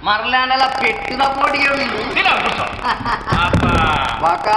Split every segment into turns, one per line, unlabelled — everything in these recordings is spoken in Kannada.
ಮರಲ್ಯಾಂಡೆಲ್ಲ ಪೆಟ್ಟಿದ ಪೋಡಿಗೆ ಉಂಟು
ಇಲ್ಲ ಕೂರ್ಚೋ ಅಪ್ಪ
ಬಾಕ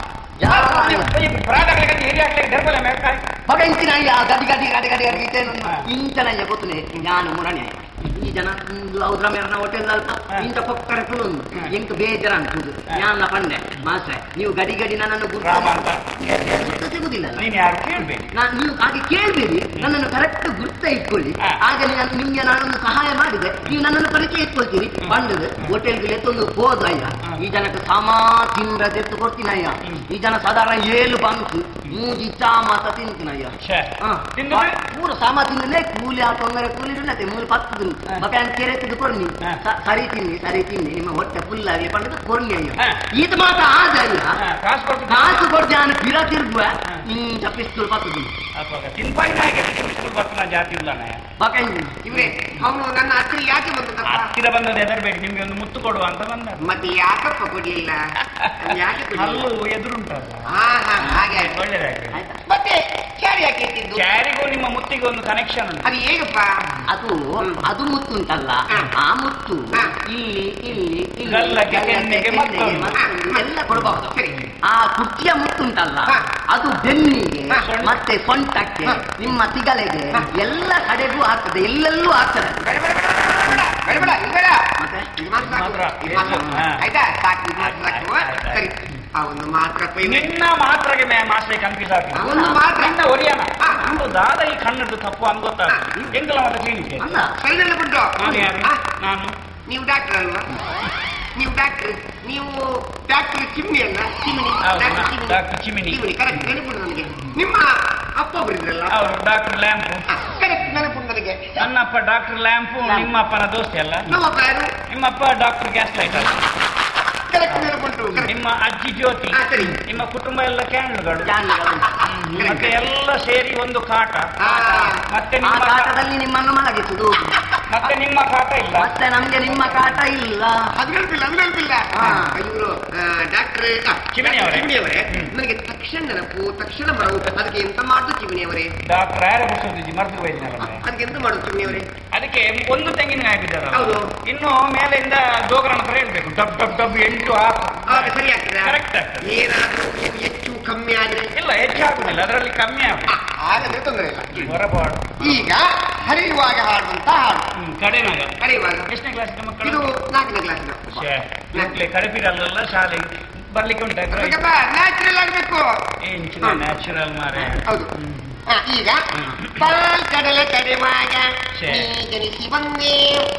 ಮಗ ಇಂಚಿನಯ್ಯ ಗಡಿ ಗಡಿ ಗಡಿ ಗಡಿ ಗಡಿ ಇಟ್ಟೇನು ಇಂಚನಯ್ಯ ಗೊತ್ತನೆ ನಾನು ಮುರಣೆ ಈ ಜನ ಔದ್ರ ಮೇರನ ಹೋಟೆಲ್ ಅಲ್ಪ ಇಂತ ಪಕ್ಕಡ ಕುಲೊಂದು ಎಂಕ್ ಬೇಜಾರ ಅನ್ಸುದು ನಾನು ಪಂಡೆ ಮಾಸ್ಟ್ರೆ ನೀವು ಗಡಿ ಗಡಿ ನನ್ನನ್ನು
ರಾಮ ಅಂತ
ಗುರ್ತ ಸಿಗುದಿಲ್ಲ
ನೀನ್ ಯಾರು ಕೇಳ್ಬೇಕು
ನಾನು ನೀವು ಹಾಗೆ ಕೇಳಬೇಡಿ ನನ್ನನ್ನು ಕರೆಕ್ಟ್ ಗುರ್ತ ಇಟ್ಕೊಳ್ಳಿ
ಹಾ.
ಆಗ ನಾನು ನಿಮ್ಗೆ ನಾನೊಂದು ಸಹಾಯ ಮಾಡಿದೆ ನೀವು ನನ್ನನ್ನು ಪರಿಚಯ ಇಟ್ಕೊಳ್ತೀರಿ ಬಂದದು ಹೋಟೆಲ್ಗೆ ಎತ್ತೊಂದು ಹೋದ ಅಯ್ಯ ಈ ಜನಕ್ಕೆ ಸಮಾ ತಿಂದ ಎತ್ತು ಕೊಡ್ತೀನಯ್ಯ ಈ ಜನ ಸಾಧಾರಣ ಏಳು ಬಂತು ಮೂಜಿ ಚಾ ಮಾತ ತಿಂತೀನಯ್ಯ
ಛೇ
ಹಾ.
ತಿಂದು ಬಿಡು.
ಪೂರ ಸಾಮ ತಿಂದಲೇ ಕೂಲಿ ಆ ತೊಂದರೆ ಕೂಲಿ ಇಲ್ಲತೆ ಮೂರು ಪತ್ತು ದಿನ
ಹಾ.
ಬಕ ಕೆರೆ ತಿಂದು ಕೊರ್ನಿ
ಹಾ.
ಸ- ಸರಿ ತಿನ್ನಿ ಸರಿ ತಿನ್ನಿ ನಿಮ್ಮ ಹೊಟ್ಟೆ ಫುಲ್ ಆಗಲಿ ಪಂಡದ ಕೊರ್ನಿ ಅಯ್ಯ
ಹಾ.
ಇದು ಮಾತ ಆದ ಅಯ್ಯ
ಹಾ, ಕಾಸು ಕೊಟ್ಟು
ಕಾಸು ಕೊಟ್ಟು ನಾನು ಬಿರ ತಿರುಗುವ ಇಂಚ ಪಿಸ್ತೂಲ್ ಪತ್ತು ದಿನ
ಅಪ್ಪ ತಿನ್ಪಾಯಿ ನಾಯಕ ಸ್ಕೂಲ್ ಬರ್ತಾನ ಜಾತಿ ಇಲ್ಲನೆ
ಬಕ
ಇವ್ರೆ ಅವನು ನನ್ನ ಹತ್ರ ಯಾಕೆ ಬಂದ
ಹತ್ತಿರ ಬಂದದ್ದು ಹೆದರ್ಬೇಕು ನಿಮ್ಗೆ ಒಂದು ಮುತ್ತು ಕೊಡುವ ಅಂತ ಬಂದ
ಮತ್ತೆ ಯಾಕಪ್ಪ ಕೊಡ್ಲಿಲ್ಲ ಯಾಕೆ ಕೊಡ್ಲಿಲ್ಲ?
ಹಲ್ಲು ಎದುರುಂಟಲ್ಲ
ಹಾ ಹಾ ಹಾಗೆ ಆಯ್ತು.
ಒಳ್ಳೇದಾಯ್ತು
ಆಯ್ತಾ
ಮತ್ತೆ ಚಾರಿ ಯಾಕೆ ಇಟ್ಟಿದ್ದು
ಕ್ಯಾರಿಗೂ ನಿಮ್ಮ ಮುತ್ತಿಗೆ ಒಂದು ಕನೆಕ್ಷನ್ ಉಂಟು
ಅದು ಹೇಗಪ್ಪ
ಅದು ಅದು ಮುತ್ತು ಉಂಟಲ್ಲ
ಹಾ.
ಆ ಮುತ್ತು
ಹಾ.
ಇಲ್ಲಿ ಇಲ್ಲಿ ಇಲ್ಲಿ
ಗಲ್ಲಕ್ಕೆ,
ಗಲ್ಲಕ್ಕೆ,
ಕೆನ್ನೆಗೆ
ಕೆನ್ನೆಗೆ
ಮತ್ತೊಂದು.
ಮತ್ತೊಂದು ಎಲ್ಲ ಕೊಡಬಹುದು
ಸರಿ.
ಆ ಕುರ್ಚಿಯ ಮುತ್ತು ಉಂಟಲ್ಲ
ಹಾ.
ಅದು ಬೆನ್ನಿಗೆ
ಹಾ.
ಮತ್ತೆ ಸೊಂಟಕ್ಕೆ
ಹಾ.
ನಿಮ್ಮ ತಿಗಲೆಗೆ
ಹಾ.
ಎಲ್ಲ ಕಡೆಗೂ ಆಗ್ತದೆ ಎಲ್ಲೆಲ್ಲೂ ಆಗ್ತದೆ
ಬೇಡ ಬೇಡ ಬೇಡ ಬೇಡ ಬೇಡ ಬೇಡ ಇದು ಬೇಡ
ಮತ್ತೆ
ಇದು ಮಾತ್ರ ಸಾಕು.
ಮಾತ್ರ.
ಇದು ಮಾತ್ರ.
ಹಾ.
ಆಯ್ತಾ ಸಾಕು ಇದು ಮಾತ್ರ ಸಾಕು
ಆಯ್ತು, ಆಯ್ತು,
ಸರಿ ಆ ಒಂದು ಮಾತ್ರ ಇವ್ರೆ.
ನಿನ್ನ ಮಾತ್ರಗೆ ಮೇ ಮಾಸ್ಟರ್ ಕನ್ಫ್ಯೂಸ್ ಆಗ್ತದೆ
ಒಂದು ಮಾತ್ರ
ನಿನ್ನ ಒರಿಯನ
ಹಾ.
ಒಂದು ದಾದ ಈ ಕಣ್ಣದ್ದು ತಪ್ಪು ಅಂತ ಗೊತ್ತಾಗ್ತದೆ ಎಂಗಲ ಮತ್ತೆ ಕ್ಲಿನಿಕ್
ಅಲ್ಲ
ಸೈಡಲ್ಲಿ ಬಿಟ್ಟು
ನಾನು ಯಾರು
ಆ,
ನಾನು
ನೀವು ಡಾಕ್ಟರ್ ಅಲ್ವಾ ನೀವು ಡಾಕ್ಟರ್ ನೀವು ಡಾಕ್ಟರ್ ಚಿಮ್ನಿ ಅಲ್ಲ ಚಿಮ್ನಿ
ಹೌದು,
ಡಾಕ್ಟರ್
ನಾ- ಡಾಕ್ಟರ್ ಚಿಮ್ನಿ.
ಚಿಮ್ನಿ ಕರೆಕ್ಟ್ ನೆನಪುಂಟು ನನಗೆ ನಿಮ್ಮ ಅಪ್ಪ ಒಬ್ಬರಿದ್ರಲ್ಲ
ಅವರು ಡಾಕ್ಟರ್ ಲ್ಯಾಂಪು
ಕರೆಕ್ಟ್ ನೆನಪುಂಟು ನನಗೆ
ನನ್ನಪ್ಪ ಡಾಕ್ಟರ್ ಲ್ಯಾಂಪು
ಲ್ಯಾಂಪು.
ನಿಮ್ಮಪ್ಪನ ದೋಸ್ತಿ ಅಲ್ಲ
ನಮ್ಮಪ್ಪ ಯಾರು
ನಿಮ್ಮಪ್ಪ ಡಾಕ್ಟರ್ ಗ್ಯಾಸ್ ಲೈಟರ್
ಕರೆಕ್ಟ್ ನೆನಪುಂಟು correct.
ನಿಮ್ಮ ಅಜ್ಜಿ ಜ್ಯೋತಿ
ಹಾ, ಸರಿ.
ನಿಮ್ಮ ಕುಟುಂಬ ಎಲ್ಲ ಕ್ಯಾಂಡ್ಲ್ಗಳು
ಜಾನುಗಳು.
ಮತ್ತೆ ಎಲ್ಲ ಸೇರಿ ಒಂದು ಕಾಟ
ಆ,
ಮತ್ತೆ
ಆ
ನಿಮ್ಮ ಕಾ-
ಕಾಟದಲ್ಲಿ ನಿಮ್ಮನ್ನು ಮಲಗಿಸುದು
ಮತ್ತೆ ನಿಮ್ಮ ಕಾಟ ಇಲ್ಲ
ಮತ್ತೆ ನಮ್ಗೆ ನಿಮ್ಮ ಕಾಟ ಇಲ್ಲ
ಅದು ನೆನಪಿಲ್ಲ ಅದು ನೆನಪಿಲ್ಲ
ಹಾ.
ಇವರು ಡಾಕ್ಟರ್
ಚಿಮಣಿ ಅವರೇ.
ಚಿಮಣಿಯವರೇ
ಹ್ಮ್.
ನನಗೆ ತಕ್ಷಣ ನೆನಪು ತಕ್ಷಣ ಬರವು ಅದಕ್ಕೆ ಎಂತ ಮಾಡುದು ಚಿಮಣಿಯವರೇ
ಡಾಕ್ಟರ್ ಯಾರು ಬಸೋದಿಜ್ಜಿ ಮರ್ದು ಹೋಯ್ದಿನಲ್ಲ
ಅದಕ್ಕೆ ಎಂತ ಮಾಡುದು ಚಿಮಣಿಯವರೇ
ಅದಕ್ಕೆ ಒಂದು ತೆಂಗಿನಕಾಯಿ ಬಿದ್ದಾರಲ್ಲ
ಹೌದು.
ಇನ್ನು ಮೇಲಿಂದ ಜೋಗರನ ಹತ್ರ ಹೇಳ್ಬೇಕು ಡಬ್ ಡಬ್ ಡಬ್ ಎಂಟು ಹಾಕು
ಆಗ ಸರಿ ಆಗ್ತದೆ
Correct ಆಗ್ತದೆ.
ಏನಾದ್ರೂ ನೀವು ಹೆಚ್ಚು ಕಮ್ಮಿ ಆದ್ರೆ
ಇಲ್ಲ ಹೆಚ್ಚಾಗುದಿಲ್ಲ ಅದರಲ್ಲಿ ಕಮ್ಮಿ ಆಗುತ್ತೆ
ಆ, ಆಗದ್ರೆ ತೊಂದರೆ ಇಲ್ಲ
ಹೊರಪಾಡು
ಈಗ ಹರಿಯುವಾಗ ಹಾಡುವಂತ ಹಾಡು
ಹ್ಮ್ ಕಡೆನಾಗ
ಹರಿಯುವಾಗ
ಎಷ್ಟನೇ ಕ್ಲಾಸಿನ ಮಕ್ಕಳು
ಇದು ನಾಲ್ಕನೇ ಕ್ಲಾಸಿನ
ಛೇ, ಮಕ್ಳೇ ಕಡಪಿರಲ್ಲ ಶಾಲೆ ಬರ್ಲಿಕ್ಕೆ ಉಂಟ
ನ್ಯಾಚುರಲ್ ಆಗ್ಬೇಕು
ಏನ್ ನ್ಯಾಚುರಲ್ ಮಾರೆ
ಹೌದು
ಹ್ಮ್.
ಆ, ಈಗ
ಹ್ಮ್.
ಪಾಲ್ ಕಡಲೆ ಕಡೆವಾಗ
ಛೇ.
ನೀ ಜನಿಸಿ ಬಂದೆ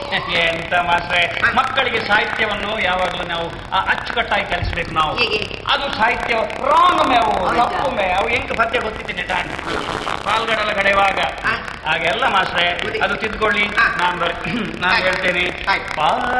ಎಂತ ಮಾಸ್ರೆ ಮಕ್ಕಳಿಗೆ ಸಾಹಿತ್ಯವನ್ನು ಯಾವಾಗಲೂ ನಾವು ಆ ಅಚ್ಚುಕಟ್ಟಾಗಿ ಕಲಿಸ್ಬೇಕು ನಾವು
ಹೇಗೆ?
ಅದು ಸಾಹಿತ್ಯ ರಾಂಗ್ ಮೇವು
ಹೌದಾ?
ತಪ್ಪು ಮೇ ಅವು ಹೆಂಗ್ ಪದ್ಯ ಗೊತ್ತಿದ್ದೀನಿ ತಾನೆ ಪಾಲ್ಗಡಲ ಕಡೆಯುವಾಗ
ಆ.
ಹಾಗೆಲ್ಲ ಮಾಸ್ರೆ
ನೋಡಿ.
ಅದು ತಿದ್ಕೊಳ್ಳಿ
ಆ.
ನಾನು ಬರ್ ನಾನು
ಆಯ್ತು.
ಹೇಳ್ತೇನೆ
ಆಯ್ತು.
ಪಾಲ್